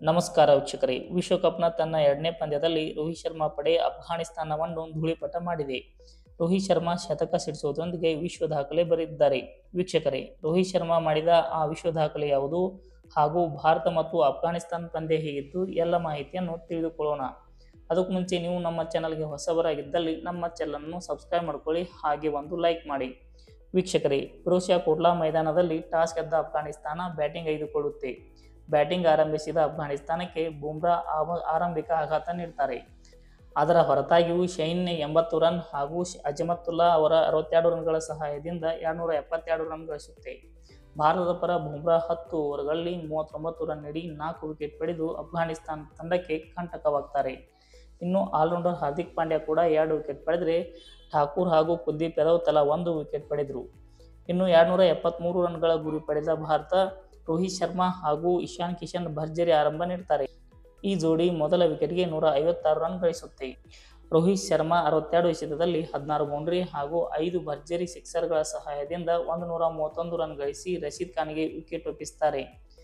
ನಮಸ್ಕಾರ ವೀಕ್ಷಕರೇ ವಿಶ್ವಕಪ್ನ ತನ್ನ ಎರಡನೇ ಪಂದ್ಯದಲ್ಲಿ ರೋಹಿತ್ ಶರ್ಮಾ ಪಡೆ ಅಫ್ಘಾನಿಸ್ತಾನವನ್ನು ಧೂಳಿಪಟ ಮಾಡಿದೆ ರೋಹಿತ್ ಶರ್ಮಾ ಶತಕ ಸಿಡಿಸುವುದರೊಂದಿಗೆ ವಿಶ್ವ ದಾಖಲೆ ಬರೆದಿದ್ದಾರೆ ವೀಕ್ಷಕರೇ ರೋಹಿತ್ ಶರ್ಮಾ ಮಾಡಿದ ಆ ವಿಶ್ವ ದಾಖಲೆ ಯಾವುದು ಹಾಗೂ ಭಾರತ ಮತ್ತು ಅಫ್ಘಾನಿಸ್ತಾನ ಪಂದ್ಯ ಹೇಗಿತ್ತು ಎಲ್ಲ ಮಾಹಿತಿಯನ್ನು ತಿಳಿದುಕೊಳ್ಳೋಣ ಅದಕ್ಕೂ ಮುಂಚೆ ನೀವು ನಮ್ಮ ಚಾನಲ್ಗೆ ಹೊಸಬರಾಗಿದ್ದಲ್ಲಿ ನಮ್ಮ ಚಾನಲನ್ನು ಸಬ್ಸ್ಕ್ರೈಬ್ ಮಾಡ್ಕೊಳ್ಳಿ ಹಾಗೆ ಒಂದು ಲೈಕ್ ಮಾಡಿ ವೀಕ್ಷಕರೇ ಫಿರೋಷಿಯಾ ಕೋಟ್ಲಾ ಮೈದಾನದಲ್ಲಿ ಟಾಸ್ ಗೆದ್ದ ಅಫ್ಘಾನಿಸ್ತಾನ ಬ್ಯಾಟಿಂಗ್ ಆಯ್ದುಕೊಳ್ಳುತ್ತೆ ಬ್ಯಾಟಿಂಗ್ ಆರಂಭಿಸಿದ ಅಫ್ಘಾನಿಸ್ತಾನಕ್ಕೆ ಬುಮ್ರಾ ಆವ- ಆರಂಭಿಕ ಆಘಾತ ನೀಡ್ತಾರೆ ಅದರ ಹೊರತಾಗಿಯೂ ಶೈನ್ ಎಂಬತ್ತು ರನ್ ಹಾಗೂ ಶ್- ಅಜಮತ್ತುಲ್ಲಾ ಅವರ ಅರವತ್ತೆರಡು ರನ್ಗಳ ಸಹಾಯದಿಂದ ಎರಡುನೂರ ಎಪ್ಪತ್ತೆರಡು ರನ್ ಗಳಿಸುತ್ತೆ ಭಾರತದ ಪರ ಬುಮ್ರಾ ಹತ್ತು ಓವರ್ಗಳಲ್ಲಿ ಮೂವತ್ತೊಂಬತ್ತು ರನ್ ನೀಡಿ ನಾಲ್ಕು ವಿಕೆಟ್ ಪಡೆದು ಅಫ್ಘಾನಿಸ್ತಾನ ತಂಡಕ್ಕೆ ಕಂಟಕವಾಗ್ತಾರೆ ಇನ್ನು ಆಲ್ರೌಂಡರ್ ಹಾರ್ದಿಕ್ ಪಾಂಡ್ಯ ಕೂಡ ಎರಡು ವಿಕೆಟ್ ಪಡೆದರೆ ಠಾಕೂರ್ ಹಾಗೂ ಕುಲ್ದೀಪ್ ಯಾದವ್ ತಲಾ ಒಂದು ವಿಕೆಟ್ ಪಡೆದರು ಇನ್ನು ಎರಡುನೂರ ಎಪ್ಪತ್ತ್ಮೂರು ರನ್ಗಳ ಗುರಿ ಪಡೆದ ಭಾರತ ರೋಹಿತ್ ಶರ್ಮಾ ಹಾಗೂ ಇಶಾನ್ ಕಿಶನ್ ಭರ್ಜರಿ ಆರಂಭ ನೀಡ್ತಾರೆ ಈ ಜೋಡಿ ಮೊದಲ ವಿಕೆಟ್ಗೆ ನೂರ ಐವತ್ತಾರು ರನ್ ಗಳಿಸುತ್ತೆ ರೋಹಿತ್ ಶರ್ಮಾ ಅರವತ್ತೆರಡು ಎಸೆತದಲ್ಲಿ ಹದಿನಾರು ಬೌಂಡ್ರಿ ಹಾಗೂ ಐದು ಭರ್ಜರಿ ಸಿಕ್ಸರ್ಗಳ ಸಹಾಯದಿಂದ ಒಂದು ನೂರ ಮೂವತ್ತೊಂದು ರನ್ ಗಳಿಸಿ ರಶೀದ್ ಖಾನ್ಗೆ ವಿಕೆಟ್ ಒಪ್ಪಿಸ್ತಾರೆ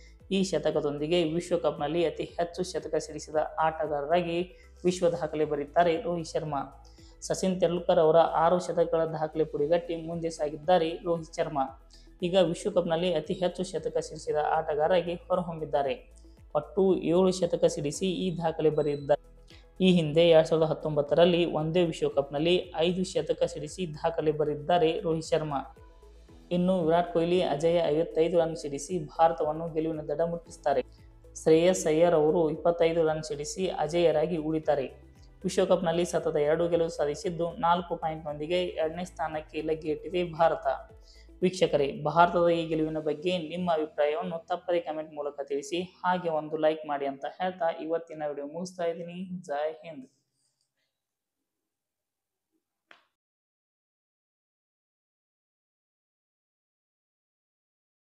ಈ ಶತಕದೊಂದಿಗೆ ವಿಶ್ವಕಪ್ನಲ್ಲಿ ಅತಿ ಹೆಚ್ಚು ಶತಕ ಸಿಡಿಸಿದ ಆಟಗಾರರಾಗಿ ವಿಶ್ವ ದಾಖಲೆ ಬರೀತಾರೆ ರೋಹಿತ್ ಶರ್ಮಾ ಸಚಿನ್ ತೆಂಡೂಲ್ಕರ್ ಅವರ ಆರು ಶತಕಗಳ ದಾಖಲೆ ಪುಡಿಗಟ್ಟಿ ಮುಂದೆ ಸಾಗಿದ್ದಾರೆ ರೋಹಿತ್ ಶರ್ಮಾ ಈಗ ವಿಶ್ವಕಪ್ನಲ್ಲಿ ಅತಿ ಹೆಚ್ಚು ಶತಕ ಸಿಡಿಸಿದ ಆಟಗಾರರಾಗಿ ಹೊರಹೊಮ್ಮಿದ್ದಾರೆ ಒಟ್ಟು ಏಳು ಶತಕ ಸಿಡಿಸಿ ಈ ದಾಖಲೆ ಬರೆದಿದ್ದಾರೆ ಈ ಹಿಂದೆ ಎರಡ್ ಸಾವಿರದ ಹತ್ತೊಂಬತ್ತರಲ್ಲಿ ಒಂದೇ ವಿಶ್ವಕಪ್ನಲ್ಲಿ ಐದು ಶತಕ ಸಿಡಿಸಿ ದಾಖಲೆ ಬರೆದಿದ್ದಾರೆ ರೋಹಿತ್ ಶರ್ಮಾ ಇನ್ನು ವಿರಾಟ್ ಕೊಹ್ಲಿ ಅಜಯ ಐವತ್ತೈದು ರನ್ ಸಿಡಿಸಿ ಭಾರತವನ್ನು ಗೆಲುವಿನ ದಡ ಮುಟ್ಟಿಸ್ತಾರೆ ಶ್ರೇಯಸ್ ಅಯ್ಯರ್ ಅವರು ಇಪ್ಪತ್ತೈದು ರನ್ ಸಿಡಿಸಿ ಅಜೇಯರಾಗಿ ಉಳಿತಾರೆ ವಿಶ್ವಕಪ್ನಲ್ಲಿ ಸತತ ಎರಡು ಗೆಲುವು ಸಾಧಿಸಿದ್ದು ನಾಲ್ಕು ಪಾಯಿಂಟ್ನೊಂದಿಗೆ ಎರಡನೇ ಸ್ಥಾನಕ್ಕೆ ಲಗ್ಗೆಯಿಟ್ಟಿದೆ ಭಾರತ ವೀಕ್ಷಕರೇ ಭಾರತದ ಈ ಗೆಲುವಿನ ಬಗ್ಗೆ ನಿಮ್ಮ ಅಭಿಪ್ರಾಯವನ್ನು ತಪ್ಪದೆ ಕಮೆಂಟ್ ಮೂಲಕ ತಿಳಿಸಿ ಹಾಗೆ ಒಂದು ಲೈಕ್ ಮಾಡಿ ಅಂತ ಹೇಳ್ತಾ ಇವತ್ತಿನ ವಿಡಿಯೋ ಮುಗಿಸ್ತಾ ಇದ್ದೀನಿ ಜೈ ಹಿಂದ್